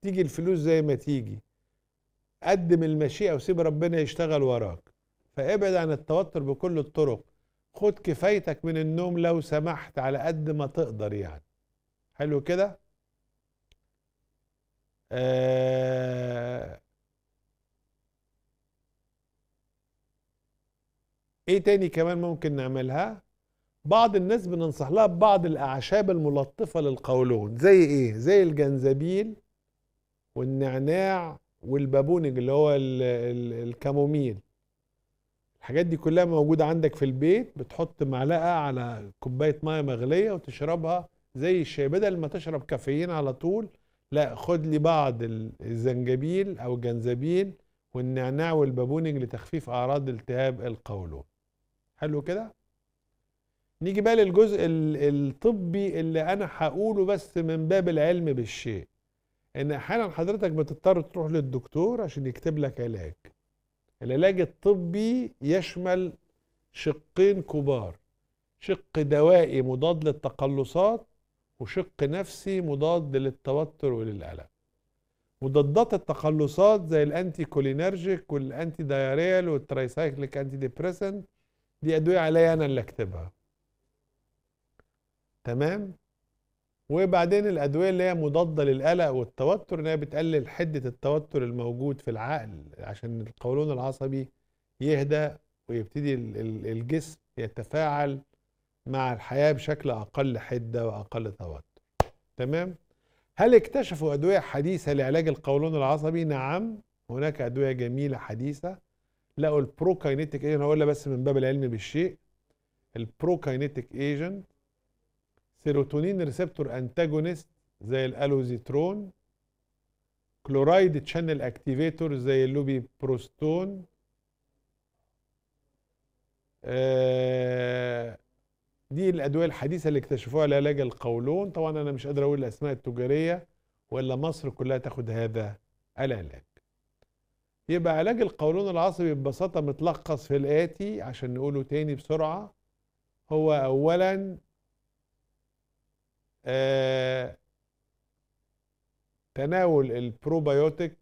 تيجي الفلوس زي ما تيجي قدم المشيئة وسيب ربنا يشتغل وراك فابعد عن التوتر بكل الطرق خد كفايتك من النوم لو سمحت على قد ما تقدر يعني حلو كده آه ايه تاني كمان ممكن نعملها بعض الناس بننصح لها ببعض الاعشاب الملطفه للقولون زي ايه زي الجنزبيل والنعناع والبابونج اللي هو ال ال الكاموميل الحاجات دي كلها موجوده عندك في البيت بتحط معلقه على كوبايه ميه مغليه وتشربها زي الشاي بدل ما تشرب كافيين على طول لا خد لي بعض الزنجبيل او الجنزبيل والنعناع والبابونج لتخفيف اعراض التهاب القولون حلو كده نيجي بقى للجزء الطبي اللي انا هقوله بس من باب العلم بالشيء ان احيانا حضرتك بتضطر تروح للدكتور عشان يكتب لك علاج العلاج الطبي يشمل شقين كبار شق دوائي مضاد للتقلصات وشق نفسي مضاد للتوتر وللقلق مضادات التقلصات زي الانتي كولينرجيك والانتي دايريال والترايسايكليك انتي ديبريسنت دي ادويه عليا انا اللي اكتبها تمام وبعدين الادويه اللي هي مضاده للقلق والتوتر ان هي بتقلل حده التوتر الموجود في العقل عشان القولون العصبي يهدى ويبتدي الجسم يتفاعل مع الحياه بشكل اقل حده واقل توتر تمام هل اكتشفوا ادويه حديثه لعلاج القولون العصبي نعم هناك ادويه جميله حديثه لقوا البروكاينيتيك ايجنت هقولها بس من باب العلم بالشيء البروكاينيتيك ايجنت سيروتونين ريسبتور انتاجونست زي الالوزيترون كلورايد تشانل اكتيفيتور زي اللوبي بروستون آه دي الادويه الحديثه اللي اكتشفوها لعلاج القولون طبعا انا مش قادر اقول الاسماء التجاريه ولا مصر كلها تاخد هذا العلاج يبقى علاج القولون العصبي ببساطه متلخص في الاتي عشان نقوله تاني بسرعه هو اولا آه تناول البروبيوتيك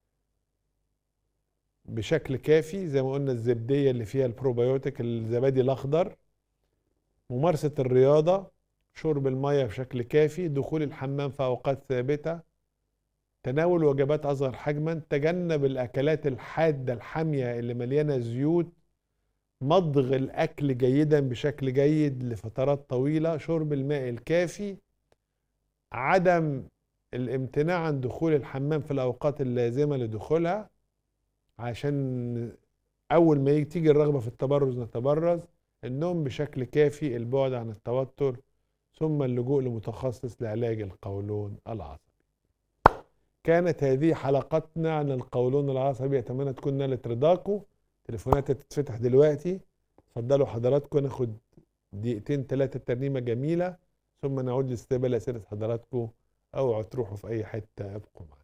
بشكل كافي زي ما قلنا الزبديه اللي فيها البروبيوتيك الزبادي الاخضر ممارسه الرياضه شرب الميه بشكل كافي دخول الحمام في اوقات ثابته تناول وجبات اصغر حجما تجنب الاكلات الحاده الحاميه اللي مليانه زيوت مضغ الاكل جيدا بشكل جيد لفترات طويله شرب الماء الكافي عدم الامتناع عن دخول الحمام في الاوقات اللازمه لدخولها عشان اول ما تيجي الرغبه في التبرز نتبرز النوم بشكل كافي البعد عن التوتر ثم اللجوء لمتخصص لعلاج القولون العصبي كانت هذه حلقتنا عن القولون العصبي اتمنى تكون نالت رضاكم تليفونات تتفتح دلوقتي اتفضلوا حضراتكم ناخد دقيقتين ثلاثه ترنيمه جميله ثم نعود لاستقبال اسئله حضراتكم اوعوا تروحوا في اي حته ابقوا معنا